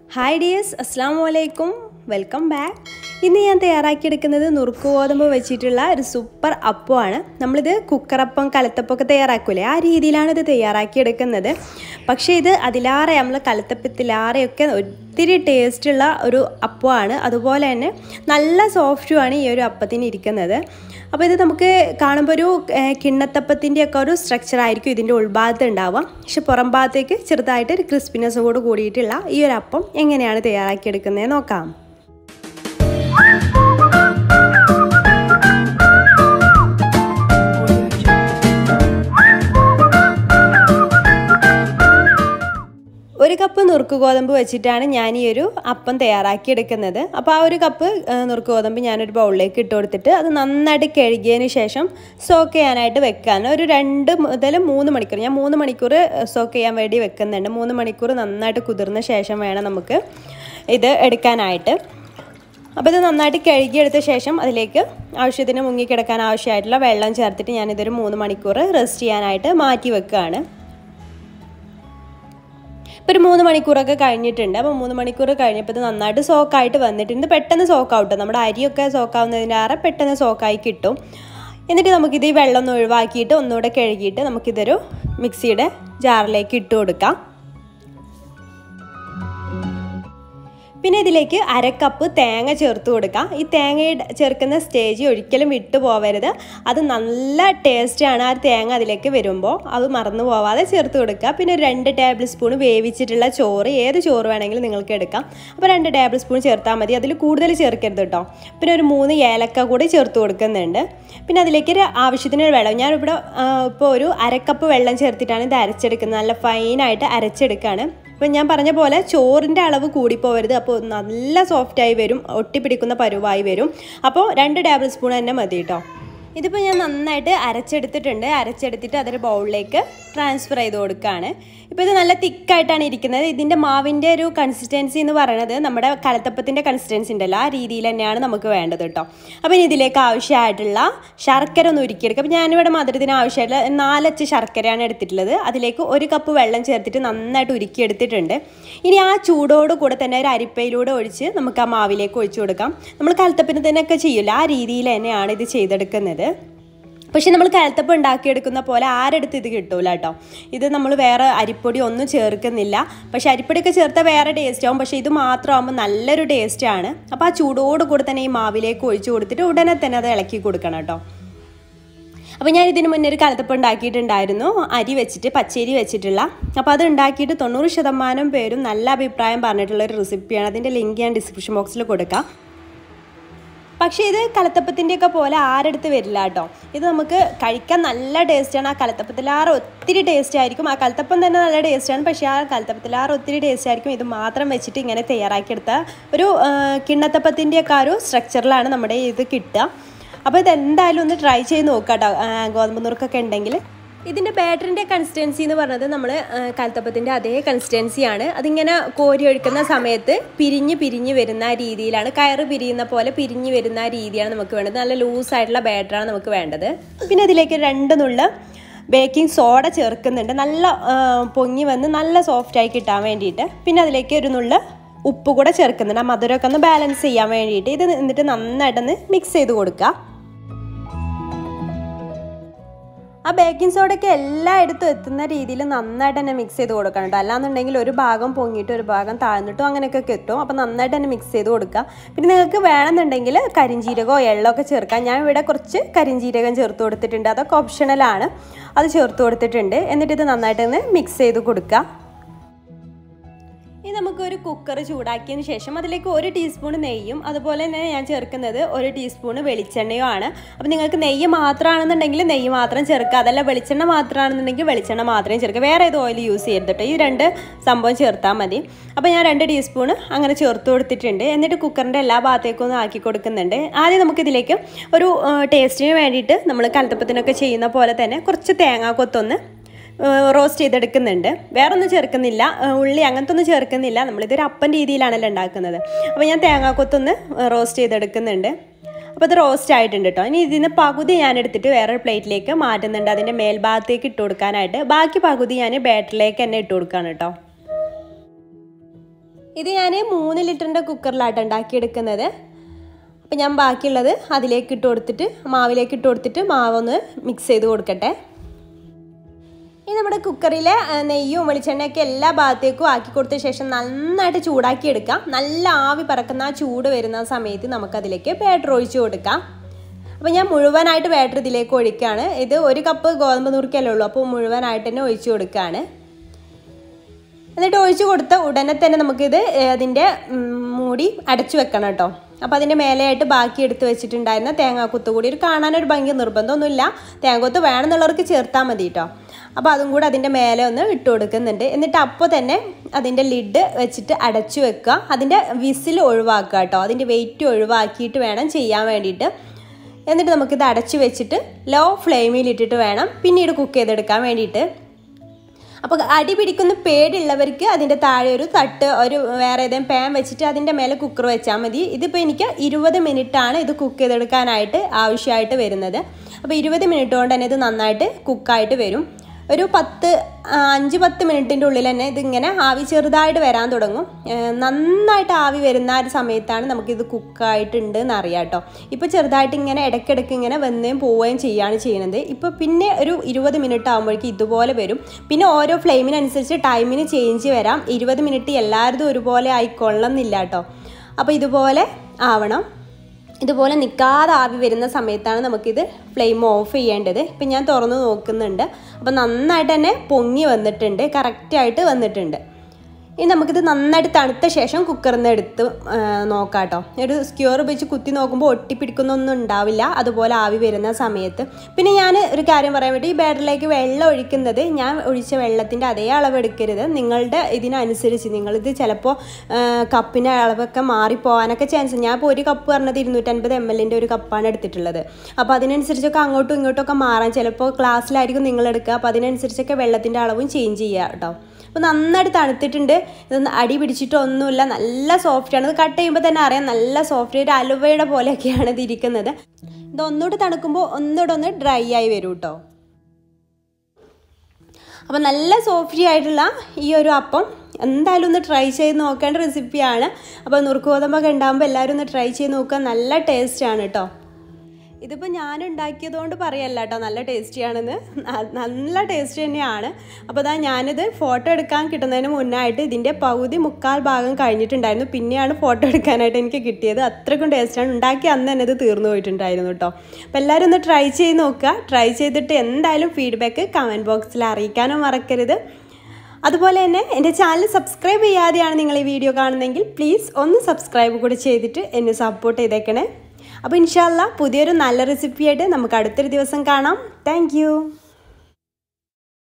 hi dears അസ്സാം വലൈക്കും welcome back ഇന്ന് ഞാൻ തയ്യാറാക്കിയെടുക്കുന്നത് നുറുക്ക് ഗോതമ്പ് വെച്ചിട്ടുള്ള ഒരു സൂപ്പർ അപ്പമാണ് നമ്മളിത് കുക്കറപ്പം കലത്തപ്പൊക്കെ തയ്യാറാക്കൂലേ ആ രീതിയിലാണ് ഇത് തയ്യാറാക്കിയെടുക്കുന്നത് പക്ഷേ ഇത് അതിലാറെ നമ്മൾ കലത്തപ്പത്തിലാറെയൊക്കെ ഒത്തിരി ടേസ്റ്റുള്ള ഒരു അപ്പമാണ് അതുപോലെ തന്നെ നല്ല സോഫ്റ്റുമാണ് ഈ ഒരു അപ്പത്തിന് ഇരിക്കുന്നത് അപ്പോൾ ഇത് നമുക്ക് കാണുമ്പോൾ ഒരു കിണ്ണത്തപ്പത്തിൻ്റെ ഒക്കെ ഒരു സ്ട്രക്ചർ ആയിരിക്കും ഇതിൻ്റെ ഉൾഭാഗത്ത് ഉണ്ടാവുക പക്ഷെ പുറം ഭാഗത്തേക്ക് ചെറുതായിട്ട് ഒരു ക്രിസ്പിനെസ്സും കൂടി കൂടിയിട്ടുള്ള ഈ ഒരു അപ്പം എങ്ങനെയാണ് തയ്യാറാക്കിയെടുക്കുന്നത് നോക്കാം ഒരു കപ്പ് നുറുക്ക് ഗോതമ്പ് വെച്ചിട്ടാണ് ഞാൻ ഈ ഒരു അപ്പം തയ്യാറാക്കി എടുക്കുന്നത് അപ്പോൾ ആ ഒരു കപ്പ് നുറുക്ക് ഗോതമ്പ് ഞാനൊരു ബൗളിലേക്ക് ഇട്ട് കൊടുത്തിട്ട് അത് നന്നായിട്ട് കഴുകിയതിന് ശേഷം സോക്ക് ചെയ്യാനായിട്ട് വെക്കാൻ ഒരു രണ്ട് മുതൽ മൂന്ന് മണിക്കൂർ ഞാൻ മൂന്ന് മണിക്കൂർ സോക്ക് ചെയ്യാൻ വേണ്ടി വെക്കുന്നുണ്ട് മൂന്ന് മണിക്കൂർ നന്നായിട്ട് കുതിർന്ന ശേഷം വേണം നമുക്ക് ഇത് എടുക്കാനായിട്ട് അപ്പോൾ ഇത് നന്നായിട്ട് കഴുകിയെടുത്ത ശേഷം അതിലേക്ക് ആവശ്യത്തിന് മുങ്ങിക്കിടക്കാൻ ആവശ്യമായിട്ടുള്ള വെള്ളം ചേർത്തിട്ട് ഞാനിതൊരു മൂന്ന് മണിക്കൂർ റെസ്റ്റ് ചെയ്യാനായിട്ട് മാറ്റി വെക്കുകയാണ് ഇപ്പോൾ ഒരു മൂന്ന് മണിക്കൂറൊക്കെ കഴിഞ്ഞിട്ടുണ്ട് അപ്പോൾ മൂന്ന് മണിക്കൂർ കഴിഞ്ഞപ്പോൾ ഇത് നന്നായിട്ട് സോക്കായിട്ട് വന്നിട്ടുണ്ട് പെട്ടെന്ന് സോക്കാവട്ടെ നമ്മുടെ അരിയൊക്കെ സോക്കാവുന്നതിനാറെ പെട്ടെന്ന് സോക്കായി കിട്ടും എന്നിട്ട് നമുക്കിത് ഈ വെള്ളം ഒന്ന് ഒഴിവാക്കിയിട്ട് ഒന്നുകൂടെ കഴുകിയിട്ട് നമുക്കിതൊരു മിക്സിയുടെ ജാറിലേക്ക് ഇട്ട് കൊടുക്കാം പിന്നെ ഇതിലേക്ക് അര കപ്പ് തേങ്ങ ചേർത്ത് കൊടുക്കാം ഈ തേങ്ങ ചേർക്കുന്ന സ്റ്റേജ് ഒരിക്കലും വിട്ടു പോവരുത് അത് നല്ല ടേസ്റ്റാണ് ആ തേങ്ങ അതിലേക്ക് വരുമ്പോൾ അത് മറന്നു പോവാതെ ചേർത്ത് കൊടുക്കുക പിന്നെ ഒരു രണ്ട് ടേബിൾ സ്പൂൺ വേവിച്ചിട്ടുള്ള ചോറ് ഏത് ചോറ് വേണമെങ്കിലും നിങ്ങൾക്ക് എടുക്കാം അപ്പോൾ രണ്ട് ടേബിൾ സ്പൂൺ ചേർത്താൽ മതി അതിൽ കൂടുതൽ ചേർക്കരുത് കേട്ടോ പിന്നെ ഒരു മൂന്ന് ഏലക്ക കൂടി ചേർത്ത് കൊടുക്കുന്നുണ്ട് പിന്നെ അതിലേക്ക് ഒരു ആവശ്യത്തിന് വെള്ളം ഞാനിവിടെ ഇപ്പോൾ ഒരു അരക്കപ്പ് വെള്ളം ചേർത്തിട്ടാണ് ഇത് അരച്ചെടുക്കുന്നത് നല്ല ഫൈനായിട്ട് അരച്ചെടുക്കുകയാണ് അപ്പം ഞാൻ പറഞ്ഞ പോലെ ചോറിൻ്റെ അളവ് കൂടിപ്പോവരുത് അപ്പോൾ നല്ല സോഫ്റ്റായി വരും ഒട്ടിപ്പിടിക്കുന്ന പരുവായി വരും അപ്പോൾ രണ്ട് ടേബിൾ സ്പൂൺ തന്നെ മതി കേട്ടോ ഇതിപ്പോൾ ഞാൻ നന്നായിട്ട് അരച്ചെടുത്തിട്ടുണ്ട് അരച്ചെടുത്തിട്ട് അതൊരു ബൗളിലേക്ക് ട്രാൻസ്ഫർ ചെയ്ത് കൊടുക്കുകയാണ് ഇപ്പോൾ ഇത് നല്ല തിക്കായിട്ടാണ് ഇരിക്കുന്നത് ഇതിൻ്റെ മാവിൻ്റെ ഒരു കൺസിസ്റ്റൻസി എന്ന് പറയുന്നത് നമ്മുടെ കലത്തപ്പത്തിൻ്റെ കൺസിസ്റ്റൻസി ഉണ്ടല്ലോ ആ രീതിയിൽ തന്നെയാണ് നമുക്ക് വേണ്ടത് കേട്ടോ അപ്പോൾ ഇനി ഇതിലേക്ക് ആവശ്യമായിട്ടുള്ള ശർക്കര ഒന്ന് ഉരുക്കിയെടുക്കുക അപ്പോൾ ഞാനിവിടെ മധുരത്തിന് ആവശ്യമായിട്ടുള്ള നാലച്ച് ശർക്കരയാണ് എടുത്തിട്ടുള്ളത് അതിലേക്ക് ഒരു കപ്പ് വെള്ളം ചേർത്തിട്ട് നന്നായിട്ട് ഉരുക്കിയെടുത്തിട്ടുണ്ട് ഇനി ആ ചൂടോട് കൂടെ തന്നെ ഒരു അരിപ്പയിലൂടെ ഒഴിച്ച് നമുക്ക് ആ മാവിലേക്ക് ഒഴിച്ചു കൊടുക്കാം നമ്മൾ കലത്തപ്പിന് തന്നെയൊക്കെ ചെയ്യില്ല ആ രീതിയിൽ തന്നെയാണ് ഇത് ചെയ്തെടുക്കുന്നത് പക്ഷെ നമ്മൾ കലത്തപ്പം ഉണ്ടാക്കിയെടുക്കുന്ന പോലെ ആരെടുത്ത് ഇത് കിട്ടൂല കേട്ടോ ഇത് നമ്മൾ വേറെ അരിപ്പൊടി ഒന്നും ചേർക്കുന്നില്ല പക്ഷെ അരിപ്പൊടിയൊക്കെ ചേർത്താൽ വേറെ ടേസ്റ്റ് ആവും പക്ഷേ ഇത് മാത്രമാകുമ്പോൾ നല്ലൊരു ടേസ്റ്റാണ് അപ്പോൾ ആ ചൂടോട് കൂടെ തന്നെ ഈ മാവിലേക്ക് ഒഴിച്ചു കൊടുത്തിട്ട് ഉടനെ തന്നെ അത് ഇളക്കി കൊടുക്കണം കേട്ടോ അപ്പോൾ ഞാൻ ഇതിന് മുന്നേ ഒരു കലത്തപ്പം ഉണ്ടാക്കിയിട്ടുണ്ടായിരുന്നു അരി വെച്ചിട്ട് പച്ചരി വെച്ചിട്ടുള്ള അപ്പോൾ അത് ഉണ്ടാക്കിയിട്ട് തൊണ്ണൂറ് ശതമാനം പേരും നല്ല അഭിപ്രായം പറഞ്ഞിട്ടുള്ള ഒരു റെസിപ്പിയാണ് അതിൻ്റെ ലിങ്ക് ഞാൻ ഡിസ്ക്രിപ്ഷൻ ബോക്സിൽ കൊടുക്കാം പക്ഷേ ഇത് കലത്തപ്പത്തിൻ്റെയൊക്കെ പോലെ ആരെടുത്ത് വരില്ല കേട്ടോ ഇത് നമുക്ക് കഴിക്കാൻ നല്ല ടേസ്റ്റാണ് ആ കലത്തപ്പത്തിലാറ് ഒത്തിരി ടേസ്റ്റ് ആയിരിക്കും ആ കലത്തപ്പം തന്നെ നല്ല ടേസ്റ്റാണ് പക്ഷേ ആ കലത്തപ്പത്തിലാറ് ഒത്തിരി ടേസ്റ്റ് ആയിരിക്കും ഇത് മാത്രം വെച്ചിട്ട് ഇങ്ങനെ തയ്യാറാക്കിയെടുത്ത ഒരു കിണ്ണത്തപ്പത്തിൻ്റെയൊക്കെ ആ ഒരു സ്ട്രക്ചറിലാണ് നമ്മുടെ ഇത് കിട്ടുക അപ്പോൾ ഇതെന്തായാലും ഒന്ന് ട്രൈ ചെയ്ത് നോക്കാം കേട്ടോ ഗോതമ്പ് നുറുക്കൊക്കെ ഉണ്ടെങ്കിൽ ഇതിൻ്റെ ബാറ്ററിൻ്റെ കൺസിസ്റ്റൻസി എന്ന് പറഞ്ഞത് നമ്മൾ കലത്തപ്പത്തിൻ്റെ അതേ കൺസിസ്റ്റൻസിയാണ് അതിങ്ങനെ കോരി ഒഴിക്കുന്ന സമയത്ത് പിരിഞ്ഞ് പിരിഞ്ഞ് വരുന്ന രീതിയിലാണ് കയറ് പിരിയുന്ന പോലെ പിരിഞ്ഞ് വരുന്ന രീതിയാണ് നമുക്ക് വേണ്ടത് നല്ല ലൂസായിട്ടുള്ള ബാറ്ററാണ് നമുക്ക് വേണ്ടത് പിന്നെ ഇതിലേക്ക് രണ്ട് നുള്ള ബേക്കിംഗ് സോഡ ചേർക്കുന്നുണ്ട് നല്ല പൊങ്ങി വന്ന് നല്ല സോഫ്റ്റായി കിട്ടാൻ വേണ്ടിയിട്ട് പിന്നെ അതിലേക്ക് ഒരു നുള്ള ഉപ്പ് കൂടെ ചേർക്കുന്നുണ്ട് ആ മധുരമൊക്കെ ഒന്ന് ബാലൻസ് ചെയ്യാൻ വേണ്ടിയിട്ട് ഇത് എന്നിട്ട് നന്നായിട്ടൊന്ന് മിക്സ് ചെയ്ത് കൊടുക്കുക ആ ബേക്കിംഗ് സോഡയൊക്കെ എല്ലായിടത്തും എത്തുന്ന രീതിയിൽ നന്നായിട്ട് തന്നെ മിക്സ് ചെയ്ത് കൊടുക്കണം കേട്ടോ അല്ലാന്നുണ്ടെങ്കിൽ ഒരു ഭാഗം പൊങ്ങിയിട്ട് ഒരു ഭാഗം താഴ്ന്നിട്ടും അങ്ങനെയൊക്കെ കിട്ടും അപ്പോൾ നന്നായിട്ട് തന്നെ മിക്സ് ചെയ്ത് കൊടുക്കുക പിന്നെ നിങ്ങൾക്ക് വേണമെന്നുണ്ടെങ്കിൽ കരിഞ്ചീരകമോ എള്ളമൊക്കെ ചേർക്കാം ഞാൻ ഇവിടെ കുറച്ച് കരിഞ്ചീരകം ചേർത്ത് കൊടുത്തിട്ടുണ്ട് അതൊക്കെ ഓപ്ഷണലാണ് അത് ചേർത്ത് കൊടുത്തിട്ടുണ്ട് എന്നിട്ട് ഇത് നന്നായിട്ട് ഒന്ന് മിക്സ് ചെയ്ത് കൊടുക്കുക ഇനി നമുക്ക് ഒരു കുക്കർ ചൂടാക്കിയതിന് ശേഷം അതിലേക്ക് ഒരു ടീസ്പൂൺ നെയ്യും അതുപോലെ തന്നെ ഞാൻ ചേർക്കുന്നത് ഒരു ടീസ്പൂൺ വെളിച്ചെണ്ണയും ആണ് അപ്പോൾ നിങ്ങൾക്ക് നെയ്യ് മാത്രമാണെന്നുണ്ടെങ്കിൽ നെയ്യ് മാത്രം ചേർക്കുക അതല്ല വെളിച്ചെണ്ണ മാത്രമാണെന്നുണ്ടെങ്കിൽ വെളിച്ചെണ്ണ മാത്രമേ ചേർക്കുക വേറെ ഏത് ഓയിൽ യൂസ് ചെയ്തിട്ട് ഈ രണ്ട് സംഭവം ചേർത്താൽ മതി അപ്പോൾ ഞാൻ രണ്ട് ടീസ്പൂൺ അങ്ങനെ ചേർത്ത് കൊടുത്തിട്ടുണ്ട് എന്നിട്ട് കുക്കറിൻ്റെ എല്ലാ ഭാഗത്തേക്കും ഒന്ന് ആക്കി കൊടുക്കുന്നുണ്ട് ആദ്യം നമുക്കിതിലേക്ക് ഒരു ടേസ്റ്റിന് വേണ്ടിയിട്ട് നമ്മൾ കലത്തപ്പത്തിനൊക്കെ ചെയ്യുന്ന പോലെ തന്നെ കുറച്ച് തേങ്ങാക്കൊത്തൊന്ന് റോസ്റ്റ് ചെയ്തെടുക്കുന്നുണ്ട് വേറെ ഒന്നും ചേർക്കുന്നില്ല ഉള്ളി അങ്ങനത്തെ ഒന്നും ചേർക്കുന്നില്ല നമ്മളിതൊരു അപ്പൻ രീതിയിലാണല്ലോ ഉണ്ടാക്കുന്നത് അപ്പോൾ ഞാൻ തേങ്ങാക്കൊത്തൊന്ന് റോസ്റ്റ് ചെയ്തെടുക്കുന്നുണ്ട് അപ്പോൾ ഇത് റോസ്റ്റ് ആയിട്ടുണ്ട് കേട്ടോ ഇനി ഇതിന് പകുതി ഞാൻ എടുത്തിട്ട് വേറൊരു പ്ലേറ്റിലേക്ക് മാറ്റുന്നുണ്ട് അതിൻ്റെ മേൽഭാഗത്തേക്ക് ഇട്ട് കൊടുക്കാനായിട്ട് ബാക്കി പകുതി ഞാൻ ബാറ്ററിലേക്ക് തന്നെ ഇട്ട് കൊടുക്കുകയാണ് കേട്ടോ ഇത് ഞാൻ മൂന്ന് ലിറ്ററിൻ്റെ കുക്കറിലാട്ടോ ഉണ്ടാക്കിയെടുക്കുന്നത് അപ്പം ഞാൻ ബാക്കിയുള്ളത് അതിലേക്ക് ഇട്ട് കൊടുത്തിട്ട് മാവിലേക്ക് ഇട്ട് കൊടുത്തിട്ട് മാവൊന്ന് മിക്സ് ചെയ്ത് കൊടുക്കട്ടെ ഇനി നമ്മുടെ കുക്കറിലെ നെയ്യും വെളിച്ചെണ്ണയൊക്കെ എല്ലാ ഭാഗത്തേക്കും ആക്കി കൊടുത്ത ശേഷം നന്നായിട്ട് ചൂടാക്കി എടുക്കാം നല്ല ആവി പറക്കുന്ന ആ ചൂട് വരുന്ന സമയത്ത് നമുക്കതിലേക്ക് ബാറ്റർ ഒഴിച്ച് കൊടുക്കാം അപ്പോൾ ഞാൻ മുഴുവനായിട്ട് ബാറ്റർ ഇതിലേക്ക് ഒഴിക്കുകയാണ് ഇത് ഒരു കപ്പ് ഗോതമ്പ് നുറുക്കല്ലേ ഉള്ളൂ അപ്പോൾ മുഴുവനായിട്ട് തന്നെ ഒഴിച്ച് കൊടുക്കുകയാണ് എന്നിട്ട് ഒഴിച്ചു കൊടുത്ത ഉടനെ തന്നെ നമുക്കിത് അതിൻ്റെ മൂടി അടച്ചു വെക്കണം കേട്ടോ അപ്പോൾ അതിൻ്റെ മേലെയായിട്ട് ബാക്കി എടുത്ത് വെച്ചിട്ടുണ്ടായിരുന്ന തേങ്ങാക്കുത്ത് കൂടി ഒരു കാണാനൊരു ഭംഗി നിർബന്ധമൊന്നുമില്ല തേങ്ങാക്കുത്ത് വേണമെന്നുള്ളവർക്ക് ചേർത്താൽ മതി കേട്ടോ അപ്പോൾ അതും കൂടെ അതിൻ്റെ മേലെ ഒന്ന് ഇട്ട് കൊടുക്കുന്നുണ്ട് എന്നിട്ട് അപ്പോൾ തന്നെ അതിൻ്റെ ലിഡ് വെച്ചിട്ട് അടച്ചു വെക്കുക അതിൻ്റെ വിസിൽ ഒഴിവാക്കുക കേട്ടോ അതിൻ്റെ വെയിറ്റ് ഒഴിവാക്കിയിട്ട് വേണം ചെയ്യാൻ വേണ്ടിയിട്ട് എന്നിട്ട് നമുക്കിത് അടച്ചു വെച്ചിട്ട് ലോ ഫ്ലെയിമിൽ ഇട്ടിട്ട് വേണം പിന്നീട് കുക്ക് ചെയ്തെടുക്കാൻ വേണ്ടിയിട്ട് അപ്പോൾ അടി പിടിക്കുന്ന പേടിയുള്ളവർക്ക് അതിൻ്റെ താഴെ ഒരു തട്ട് ഒരു വേറെ ഏതെങ്കിലും പാൻ വെച്ചിട്ട് അതിൻ്റെ മേലെ കുക്കർ വെച്ചാൽ മതി ഇതിപ്പോൾ എനിക്ക് ഇരുപത് ആണ് ഇത് കുക്ക് ചെയ്തെടുക്കാനായിട്ട് ആവശ്യമായിട്ട് വരുന്നത് അപ്പോൾ ഇരുപത് മിനിറ്റ് കൊണ്ട് തന്നെ ഇത് നന്നായിട്ട് കുക്കായിട്ട് വരും ഒരു പത്ത് അഞ്ച് പത്ത് മിനിറ്റിൻ്റെ ഉള്ളിൽ തന്നെ ഇതിങ്ങനെ ആവി ചെറുതായിട്ട് വരാൻ തുടങ്ങും നന്നായിട്ട് ആവി വരുന്ന ഒരു സമയത്താണ് നമുക്കിത് കുക്കായിട്ടുണ്ട് എന്ന് അറിയാം കേട്ടോ ഇപ്പോൾ ചെറുതായിട്ട് ഇങ്ങനെ ഇടയ്ക്കിടയ്ക്ക് ഇങ്ങനെ വന്നുകയും പോവുകയും ചെയ്യുകയാണ് ചെയ്യുന്നത് ഇപ്പോൾ പിന്നെ ഒരു ഇരുപത് മിനിറ്റ് ആകുമ്പോഴേക്കും ഇതുപോലെ വരും പിന്നെ ഓരോ ഫ്ലെയിമിനനുസരിച്ച് ടൈമിന് ചേഞ്ച് വരാം ഇരുപത് മിനിറ്റ് എല്ലാവരും ഒരുപോലെ ആയിക്കൊള്ളുന്നില്ല കേട്ടോ അപ്പോൾ ഇതുപോലെ ആവണം ഇതുപോലെ നിൽക്കാതെ ആവി വരുന്ന സമയത്താണ് നമുക്കിത് ഫ്ലെയിം ഓഫ് ചെയ്യേണ്ടത് ഇപ്പം ഞാൻ തുറന്ന് നോക്കുന്നുണ്ട് അപ്പോൾ നന്നായിട്ട് തന്നെ പൊങ്ങി വന്നിട്ടുണ്ട് കറക്റ്റായിട്ട് വന്നിട്ടുണ്ട് ഇനി നമുക്കിത് നന്നായിട്ട് തണുത്ത ശേഷം കുക്കറിൽ നിന്ന് എടുത്ത് നോക്കാം കേട്ടോ ഒരു സ്ക്യൂർ ഉപയോഗിച്ച് കുത്തി നോക്കുമ്പോൾ ഒട്ടിപ്പിടിക്കുന്നൊന്നും ഉണ്ടാവില്ല അതുപോലെ ആവി വരുന്ന സമയത്ത് പിന്നെ ഞാൻ ഒരു കാര്യം പറയാൻ വേണ്ടി ഈ ബാറ്ററിലേക്ക് വെള്ളം ഒഴിക്കുന്നത് ഞാൻ ഒഴിച്ച വെള്ളത്തിൻ്റെ അതേ അളവ് എടുക്കരുത് നിങ്ങളുടെ ഇതിനനുസരിച്ച് നിങ്ങളിത് ചിലപ്പോൾ കപ്പിൻ്റെ അളവൊക്കെ മാറിപ്പോകാനൊക്കെ ചാൻസ് ഞാൻ ഇപ്പോൾ ഒരു കപ്പ് പറഞ്ഞത് ഇരുന്നൂറ്റൻപത് എം എല്ലിൻ്റെ ഒരു കപ്പാണ് എടുത്തിട്ടുള്ളത് അപ്പോൾ അതിനനുസരിച്ചൊക്കെ അങ്ങോട്ടും ഇങ്ങോട്ടൊക്കെ മാറാൻ ചിലപ്പോൾ ക്ലാസ്സിലായിരിക്കും നിങ്ങൾ എടുക്കുക അപ്പോൾ അതിനനുസരിച്ചൊക്കെ വെള്ളത്തിൻ്റെ അളവും ചേഞ്ച് ചെയ്യുക കേട്ടോ അപ്പോൾ നന്നായിട്ട് തണുത്തിട്ടുണ്ട് ഇതൊന്നും അടി പിടിച്ചിട്ടൊന്നുമില്ല നല്ല സോഫ്റ്റാണ് ഇത് കട്ട് ചെയ്യുമ്പോൾ തന്നെ അറിയാം നല്ല സോഫ്റ്റ് ഒരു അലുവയുടെ പോലെയൊക്കെയാണ് ഇത് ഇരിക്കുന്നത് ഇത് ഒന്നുകൂടെ തണുക്കുമ്പോൾ ഒന്നുകൂടെ ഒന്ന് ഡ്രൈ ആയി വരും കേട്ടോ അപ്പോൾ നല്ല സോഫ്റ്റി ആയിട്ടുള്ള ഈ ഒരു അപ്പം എന്തായാലും ഒന്ന് ട്രൈ ചെയ്ത് നോക്കേണ്ട റെസിപ്പിയാണ് അപ്പോൾ നുറുക്ക് ഗോതമ്പൊക്കെ ഉണ്ടാകുമ്പോൾ എല്ലാവരും ഒന്ന് ട്രൈ ചെയ്ത് നോക്കുക നല്ല ടേസ്റ്റാണ് കേട്ടോ ഇതിപ്പോൾ ഞാൻ ഉണ്ടാക്കിയതുകൊണ്ട് പറയല്ല കേട്ടോ നല്ല ടേസ്റ്റിയാണെന്ന് നല്ല ടേസ്റ്റ് തന്നെയാണ് അപ്പോൾ അതാ ഞാനിത് ഫോട്ടോ എടുക്കാൻ കിട്ടുന്നതിന് മുന്നായിട്ട് ഇതിൻ്റെ പകുതി മുക്കാൽ ഭാഗം കഴിഞ്ഞിട്ടുണ്ടായിരുന്നു പിന്നെയാണ് ഫോട്ടോ എടുക്കാനായിട്ട് എനിക്ക് കിട്ടിയത് അത്രയ്ക്കും ടേസ്റ്റാണ് ഉണ്ടാക്കി അന്ന് തന്നെ ഇത് തീർന്നു പോയിട്ടുണ്ടായിരുന്നു കേട്ടോ അപ്പോൾ എല്ലാവരും ഒന്ന് ട്രൈ ചെയ്ത് നോക്കുക ട്രൈ ചെയ്തിട്ട് എന്തായാലും ഫീഡ്ബാക്ക് കമൻറ്റ് ബോക്സിൽ അറിയിക്കാനും മറക്കരുത് അതുപോലെ തന്നെ എൻ്റെ ചാനൽ സബ്സ്ക്രൈബ് ചെയ്യാതെയാണ് നിങ്ങൾ ഈ വീഡിയോ കാണുന്നതെങ്കിൽ പ്ലീസ് ഒന്ന് സബ്സ്ക്രൈബ് കൂടി ചെയ്തിട്ട് എന്നെ സപ്പോർട്ട് ചെയ്തേക്കണേ അപ്പോൾ ഇൻഷാല്ല പുതിയൊരു നല്ല റെസിപ്പിയായിട്ട് നമുക്ക് അടുത്തൊരു ദിവസം കാണാം താങ്ക്